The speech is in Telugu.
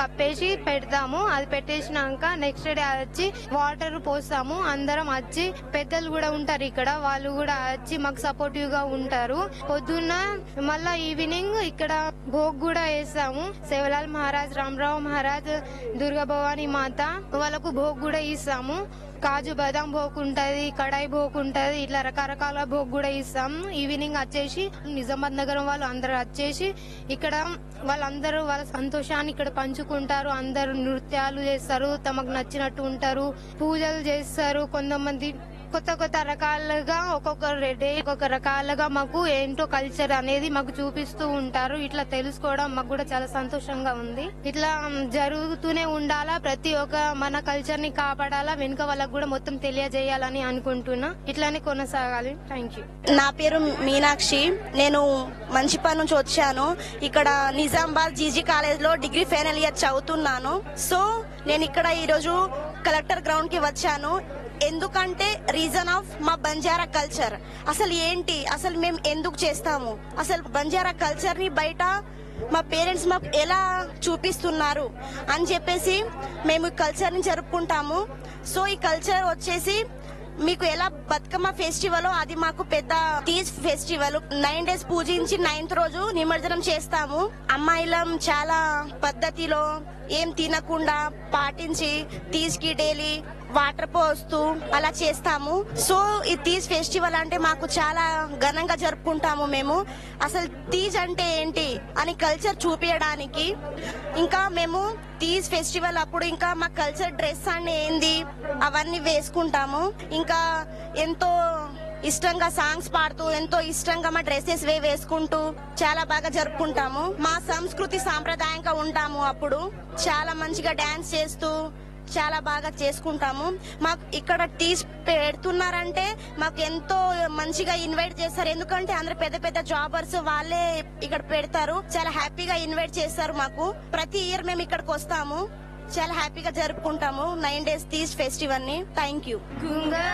కప్పేసి పెడతాము అది పెట్టేసినాక నెక్స్ట్ డే వచ్చి వాటర్ పోస్తాము అందరం వచ్చి పెద్దలు కూడా ఉంటారు ఇక్కడ వాళ్ళు కూడా వచ్చి మాకు సపోర్టివ్ గా ఉంటారు పొద్దున్న మళ్ళా ఈవినింగ్ ఇక్కడ భోగ్ కూడా వేస్తాము సేవలాల్ మహారాజ్ రామరావు మహారాజ్ దుర్గా భవానీ మాత వాళ్ళకు భోగ్ కూడా ఇస్తాము కాజు బాదాం భోగ్ ఉంటది కడాయి భోగ్ ఉంటది ఇట్లా రకరకాల భోగ్ కూడా ఇస్తాం ఈవినింగ్ వచ్చేసి నిజామాబాద్ నగరం వాళ్ళు అందరూ వచ్చేసి ఇక్కడ వాళ్ళందరూ వాళ్ళ సంతోషాన్ని ఇక్కడ పంచుకుంటారు అందరూ నృత్యాలు చేస్తారు తమకు నచ్చినట్టు ఉంటారు పూజలు చేస్తారు కొంతమంది కొత్త కొత్త రకాలుగా ఒక్కొక్క డే ఒక్కొక్క రకాలుగా మాకు ఏంటో కల్చర్ అనేది మాకు చూపిస్తూ ఉంటారు ఇట్లా తెలుసుకోవడం మాకు కూడా చాలా సంతోషంగా ఉంది ఇట్లా జరుగుతూనే ఉండాలా ప్రతి ఒక్క మన కల్చర్ ని కాపాడాలా వెనుక వాళ్ళకు కూడా మొత్తం తెలియజేయాలని అనుకుంటున్నా ఇట్లానే కొనసాగాలి థ్యాంక్ యూ నా పేరు మీనాక్షి నేను మంచిపా నుంచి వచ్చాను ఇక్కడ నిజామాబాద్ జీజీ కాలేజ్ లో డిగ్రీ ఫైనల్ ఇయర్ చదువుతున్నాను సో నేను ఇక్కడ ఈరోజు కలెక్టర్ గ్రౌండ్ కి వచ్చాను ఎందుకంటే రీజన్ ఆఫ్ మా బంజారా కల్చర్ అసలు ఏంటి అసలు మేము ఎందుకు చేస్తాము అసలు బంజారా కల్చర్ ని బయట మా పేరెంట్స్ మాకు ఎలా చూపిస్తున్నారు అని చెప్పేసి మేము ఈ కల్చర్ ని జరుపుకుంటాము సో ఈ కల్చర్ వచ్చేసి మీకు ఎలా బతుకమ్మ ఫెస్టివల్ అది మాకు పెద్ద తీజ్ ఫెస్టివల్ నైన్ డేస్ పూజించి నైన్త్ రోజు నిమజ్జనం చేస్తాము అమ్మాయిలం చాలా పద్ధతిలో ఏం తినకుండా పాటించి తీజ్కి డైలీ వాటర్ పోస్తూ అలా చేస్తాము సో ఈ తీజ్ ఫెస్టివల్ అంటే మాకు చాలా ఘనంగా జరుపుకుంటాము మేము అసలు తీజ్ అంటే ఏంటి అని కల్చర్ చూపించడానికి ఇంకా మేము తీజ్ ఫెస్టివల్ అప్పుడు ఇంకా మా కల్చర్ డ్రెస్ అని ఏంది అవన్నీ వేసుకుంటాము ఇంకా ఎంతో ఇష్టంగా సాంగ్స్ పాడుతూ ఎంతో ఇష్టంగా మా డ్రెస్సెస్ వే వేసుకుంటూ చాలా బాగా జరుపుకుంటాము మా సంస్కృతి సాంప్రదాయంగా ఉంటాము అప్పుడు చాలా మంచిగా డాన్స్ చేస్తూ చాలా బాగా చేసుకుంటాము మాకు ఇక్కడ టీస్ పెడుతున్నారంటే మాకు ఎంతో మంచిగా ఇన్వైట్ చేస్తారు ఎందుకంటే అందరు పెద్ద పెద్ద జాబర్స్ వాళ్ళే ఇక్కడ పెడతారు చాలా హ్యాపీగా ఇన్వైట్ చేస్తారు మాకు ప్రతి ఇయర్ మేము ఇక్కడికి వస్తాము చాలా హ్యాపీగా జరుపుకుంటాము నైన్ డేస్ తీస్ ఫెస్టివల్ ని థ్యాంక్ యూ గుంగ